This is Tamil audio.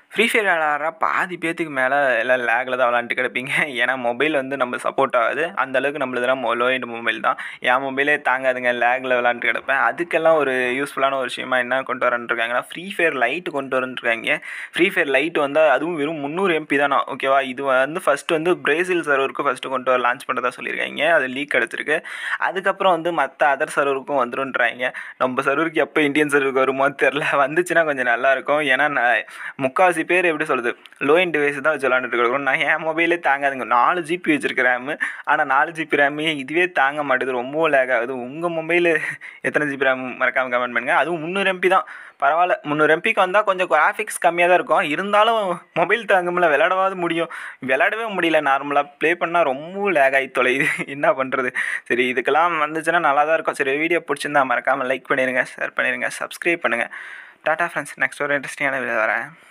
ஃப்ரீ ஃபயர் விளாட்ற பாதி பேத்துக்கு மேலே எல்லாம் லேகில் தான் விளாண்டுட்டு கிடப்பீங்க ஏன்னா மொபைல் வந்து நம்ம சப்போர்ட் ஆகுது அந்த அளவுக்கு நம்மளதெல்லாம் லோ எண்ட் மொபைல் தான் என் மொபைலே தாங்காதுங்க லேகில் விளாண்டுட்டு கிடப்பேன் அதுக்கெல்லாம் ஒரு யூஸ்ஃபுல்லான ஒரு விஷயமா என்ன கொண்டு வரன்ட்ருக்காங்கன்னா ஃப்ரீ ஃபயர் லைட்டு கொண்டு வரன்ட்ருக்காங்க ஃப்ரீ ஃபயர் லைட் வந்து அதுவும் வெறும் முந்நூறு எம்பி தானா ஓகேவா இது வந்து ஃபஸ்ட்டு வந்து பிரேசில் சர்வருக்கு ஃபஸ்ட்டு கொண்டு வர லான்ச் பண்ணுறதா சொல்லியிருக்காங்க அது லீக் கிடச்சிருக்கு அதுக்கப்புறம் வந்து மற்ற அதர் சர்வருக்கும் வந்துருன்றாங்க நம்ம சர்வருக்கு எப்போ இந்தியன் சர்வருக்கு வருமோ தெரில வந்துச்சுன்னா கொஞ்சம் நல்லாயிருக்கும் ஏன்னா நான் முக்கால்வாசி பேர் எப்படி சொல்கிறது லோ எண்ட் டிவைஸ் தான் வச்சு விளாண்டுட்டு இருக்கிறோம் நான் என் மொபைலே தாங்காதுங்க நாலு ஜிபி வச்சிருக்க ரேமு ஆனால் நாலு ஜிபி ரேமு இதுவே தாங்க மாட்டேது ரொம்ப லேக் ஆகுது உங்கள் மொபைலு எத்தனை ஜிபி ரேம் மறக்காமல் கமெண்ட் பண்ணுங்கள் அதுவும் முந்நூறு எம்பி தான் பரவாயில்ல முந்நூறு எம்பிக்கு வந்தால் கொஞ்சம் கிராஃபிக்ஸ் கம்மியாக தான் இருக்கும் இருந்தாலும் மொபைல் தாங்கும்ல விளாடவாது முடியும் விளாடவே முடியல நார்மலாக ப்ளே பண்ணால் ரொம்ப லேக் ஆகி தொலையுது என்ன பண்ணுறது சரி இதுக்கெல்லாம் வந்துச்சுன்னா நல்லா தான் இருக்கும் சரி வீடியோ பிடிச்சிருந்தா மறக்காமல் லைக் பண்ணிடுங்க ஷேர் பண்ணிடுங்க சப்ஸ்கிரைப் பண்ணுங்கள் டாடா ஃப்ரெண்ட்ஸ் நெக்ஸ்ட் ஒரு இன்ட்ரெஸ்டிங்கான வீடியோ வரேன்